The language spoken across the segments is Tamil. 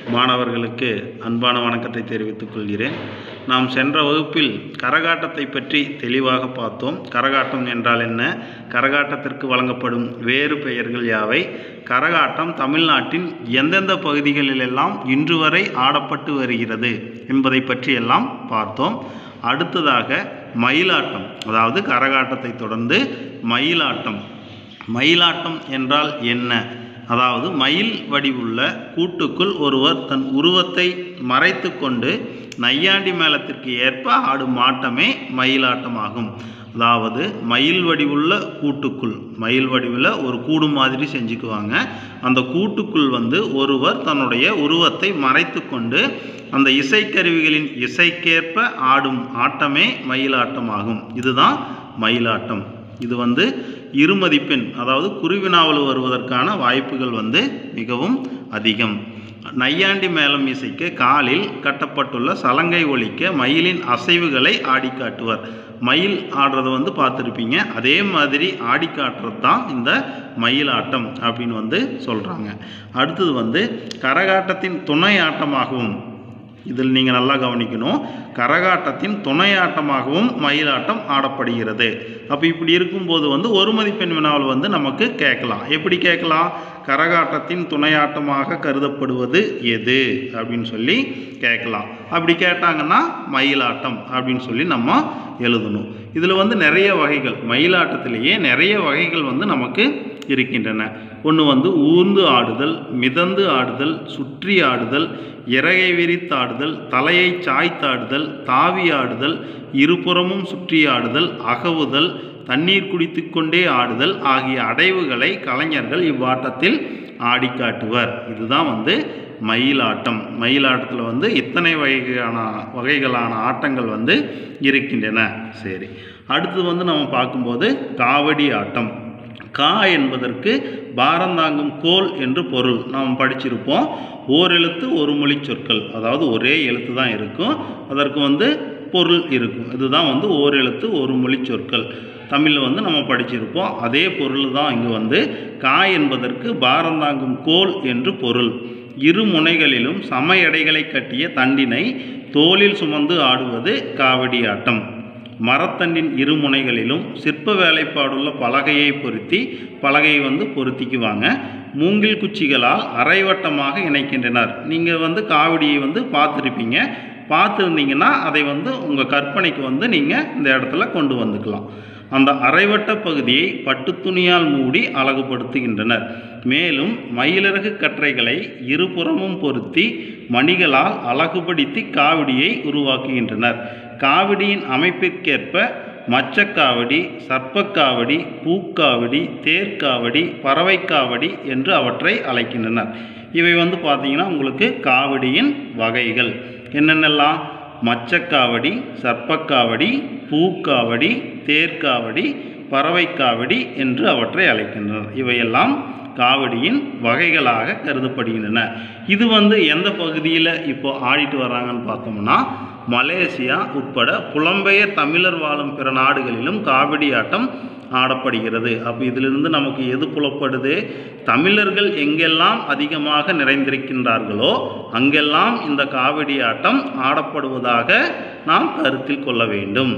மாணவர்களுக்கு அன்பான வணக்கத்தை தெரிவித்துக் கொள்கிறேன் நாம் சென்ற வகுப்பில் கரகாட்டத்தை பற்றி தெளிவாக பார்த்தோம் கரகாட்டம் என்றால் என்ன கரகாட்டத்திற்கு வழங்கப்படும் வேறு பெயர்கள் யாவை கரகாட்டம் தமிழ்நாட்டின் எந்தெந்த பகுதிகளிலெல்லாம் இன்று வரை ஆடப்பட்டு வருகிறது என்பதை பற்றி எல்லாம் பார்த்தோம் அடுத்ததாக மயிலாட்டம் அதாவது கரகாட்டத்தை தொடர்ந்து மயிலாட்டம் மயிலாட்டம் என்றால் என்ன அதாவது மயில் வடிவுள்ள கூட்டுக்குள் ஒருவர் தன் உருவத்தை மறைத்து கொண்டு நையாண்டி மேளத்திற்கு ஏற்ப ஆடும் ஆட்டமே மயிலாட்டமாகும் அதாவது மயில் வடிவுள்ள கூட்டுக்குள் மயில் வடிவில் ஒரு கூடு மாதிரி செஞ்சுக்குவாங்க அந்த கூட்டுக்குள் வந்து ஒருவர் தன்னுடைய உருவத்தை மறைத்து கொண்டு அந்த இசைக்கருவிகளின் இசைக்கேற்ப ஆடும் ஆட்டமே மயிலாட்டமாகும் இதுதான் மயிலாட்டம் இது வந்து இருமதிப்பெண் அதாவது குருவினாவல் வருவதற்கான வாய்ப்புகள் வந்து மிகவும் அதிகம் நையாண்டி மேளம் இசைக்க காலில் கட்டப்பட்டுள்ள சலங்கை ஒலிக்க மயிலின் அசைவுகளை ஆடி காட்டுவார் மயில் ஆடுறதை வந்து பார்த்துருப்பீங்க அதே மாதிரி ஆடி காட்டுறது தான் இந்த மயிலாட்டம் அப்படின்னு வந்து சொல்கிறாங்க அடுத்தது வந்து கரகாட்டத்தின் துணை ஆட்டமாகவும் இதில் நீங்கள் நல்லா கவனிக்கணும் கரகாட்டத்தின் துணையாட்டமாகவும் மயிலாட்டம் ஆடப்படுகிறது அப்போ இப்படி இருக்கும்போது வந்து ஒரு மதிப்பெண் வினாவில் வந்து நமக்கு கேட்கலாம் எப்படி கேட்கலாம் கரகாட்டத்தின் துணையாட்டமாக கருதப்படுவது எது அப்படின்னு சொல்லி கேட்கலாம் அப்படி கேட்டாங்கன்னா மயிலாட்டம் அப்படின்னு சொல்லி நம்ம எழுதணும் இதில் வந்து நிறைய வகைகள் மயிலாட்டத்திலேயே நிறைய வகைகள் வந்து நமக்கு இருக்கின்றன ஒன்று வந்து ஊர்ந்து ஆடுதல் மிதந்து ஆடுதல் சுற்றி ஆடுதல் இறகை விரித்தாடுதல் தலையை சாய்த்தாடுதல் தாவி ஆடுதல் இருபுறமும் சுற்றி ஆடுதல் அகவுதல் தண்ணீர் குடித்து கொண்டே ஆடுதல் ஆகிய அடைவுகளை கலைஞர்கள் இவ்வாட்டத்தில் ஆடி காட்டுவர் இதுதான் வந்து மயிலாட்டம் மயிலாட்டத்தில் வந்து இத்தனை வகையான வகைகளான ஆட்டங்கள் வந்து இருக்கின்றன சரி அடுத்து வந்து நம்ம பார்க்கும்போது காவடி ஆட்டம் கா என்பதற்கு பாரந்தாங்கும் கோல் என்று பொருள் நாம் படிச்சிருப்போம் ஓர் எழுத்து ஒரு மொழி சொற்கள் அதாவது ஒரே எழுத்து தான் இருக்கும் அதற்கு வந்து பொருள் இருக்கும் இதுதான் வந்து ஓர் எழுத்து ஒரு மொழி சொற்கள் தமிழில் வந்து நம்ம படிச்சிருப்போம் அதே பொருள் தான் இங்கு வந்து கா என்பதற்கு பாரந்தாங்கும் கோல் என்று பொருள் இரு முனைகளிலும் சம எடைகளை கட்டிய தண்டினை தோளில் சுமந்து ஆடுவது காவடி ஆட்டம் மரத்தண்டின் இரு முனைகளிலும் சிற்ப வேலைப்பாடுள்ள பலகையை பொருத்தி பலகையை வந்து பொருத்திக்குவாங்க மூங்கில் குச்சிகளால் அரைவட்டமாக இணைக்கின்றனர் நீங்கள் வந்து காவடியை வந்து பார்த்துருப்பீங்க பார்த்துருந்தீங்கன்னா அதை வந்து உங்கள் கற்பனைக்கு வந்து நீங்கள் இந்த இடத்துல கொண்டு வந்துக்கலாம் அந்த அரைவட்ட பகுதியை பட்டு துணியால் மூடி அழகுபடுத்துகின்றனர் மேலும் மயிலிறகு கற்றைகளை இருபுறமும் பொருத்தி மணிகளால் அழகுபடுத்தி காவடியை உருவாக்குகின்றனர் காவடியின் அமைப்பிற்கேற்ப மச்சக்காவடி சர்ப்பக்காவடி பூக்காவடி தேர்க்காவடி பறவைக்காவடி என்று அவற்றை அழைக்கின்றனர் இவை வந்து பார்த்திங்கன்னா உங்களுக்கு காவடியின் வகைகள் என்னென்னலாம் மச்சக்காவடி சர்ப்பக்காவடி பூக்காவடி தேர்க்காவடி பறவைக்காவடி என்று அவற்றை அழைக்கின்றனர் இவையெல்லாம் காவடியின் வகைகளாக கருதப்படுகின்றன இது வந்து எந்த பகுதியில் இப்போ ஆடிட்டு வராங்கன்னு பார்த்தோம்னா மலேசியா உட்பட புலம்பெயர் தமிழர் வாழும் பிற நாடுகளிலும் காவடி ஆட்டம் ஆடப்படுகிறது அப்போ இதிலிருந்து நமக்கு எது புலப்படுது தமிழர்கள் எங்கெல்லாம் அதிகமாக நிறைந்திருக்கின்றார்களோ அங்கெல்லாம் இந்த காவடி ஆட்டம் ஆடப்படுவதாக நாம் கருத்தில் கொள்ள வேண்டும்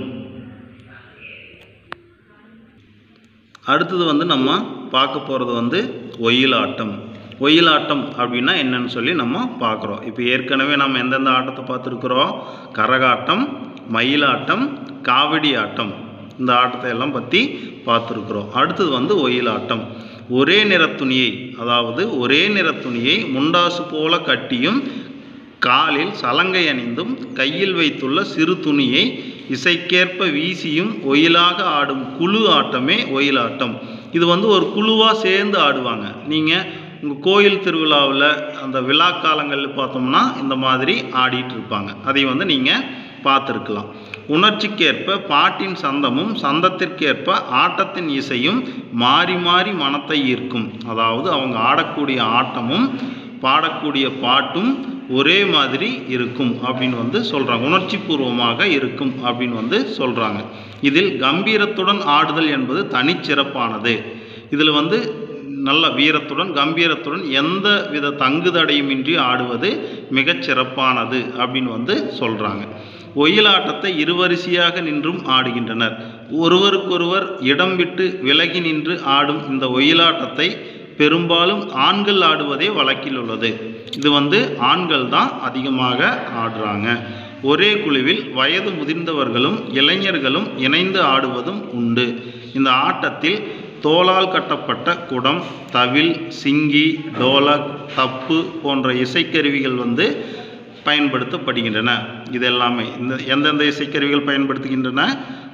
அடுத்தது வந்து நம்ம பார்க்க போகிறது வந்து ஒயிலாட்டம் ஒயிலாட்டம் அப்படின்னா என்னன்னு சொல்லி நம்ம பார்க்குறோம் இப்போ ஏற்கனவே நம்ம எந்தெந்த ஆட்டத்தை பார்த்துருக்குறோம் கரகாட்டம் மயிலாட்டம் காவடி ஆட்டம் இந்த ஆட்டத்தை எல்லாம் பற்றி பார்த்துருக்குறோம் அடுத்தது வந்து ஒயிலாட்டம் ஒரே நிறத்துணியை அதாவது ஒரே நிறத்துணியை முண்டாசு போல கட்டியும் காலில் சலங்கை அணிந்தும் கையில் வைத்துள்ள சிறு துணியை இசைக்கேற்ப வீசியும் ஒயிலாக ஆடும் குழு ஆட்டமே ஒயிலாட்டம் இது வந்து ஒரு குழுவாக சேர்ந்து ஆடுவாங்க நீங்கள் உங்கள் கோயில் திருவிழாவில் அந்த விழா காலங்களில் பார்த்தோம்னா இந்த மாதிரி ஆடிட்டு இருப்பாங்க அதை வந்து நீங்கள் பார்த்துருக்கலாம் உணர்ச்சிக்கேற்ப பாட்டின் சந்தமும் சந்தத்திற்கேற்ப ஆட்டத்தின் இசையும் மாறி மாறி மனத்தை ஈர்க்கும் அதாவது அவங்க ஆடக்கூடிய ஆட்டமும் பாடக்கூடிய பாட்டும் ஒரே மாதிரி இருக்கும் அப்படின்னு வந்து சொல்கிறாங்க உணர்ச்சி பூர்வமாக இருக்கும் அப்படின்னு வந்து சொல்கிறாங்க இதில் கம்பீரத்துடன் ஆடுதல் என்பது தனிச்சிறப்பானது இதில் வந்து நல்ல வீரத்துடன் கம்பீரத்துடன் எந்த வித தங்குதடையுமின்றி ஆடுவது மிகச் சிறப்பானது அப்படின்னு வந்து சொல்கிறாங்க ஒயிலாட்டத்தை இருவரிசையாக நின்றும் ஆடுகின்றனர் ஒருவருக்கொருவர் இடம் விட்டு விலகி நின்று ஆடும் இந்த ஒயிலாட்டத்தை பெரும்பாலும் ஆண்கள் ஆடுவதே வழக்கில் உள்ளது இது வந்து ஆண்கள் தான் அதிகமாக ஆடுறாங்க ஒரே குழுவில் வயது முதிர்ந்தவர்களும் இளைஞர்களும் இணைந்து ஆடுவதும் உண்டு இந்த ஆட்டத்தில் தோளால் கட்டப்பட்ட குடம் தவில் சிங்கி டோலக் தப்பு போன்ற இசைக்கருவிகள் வந்து பயன்படுத்தப்படுகின்றன இது எல்லாமே இந்த எந்தெந்த இசைக்கருவிகள் பயன்படுத்துகின்றன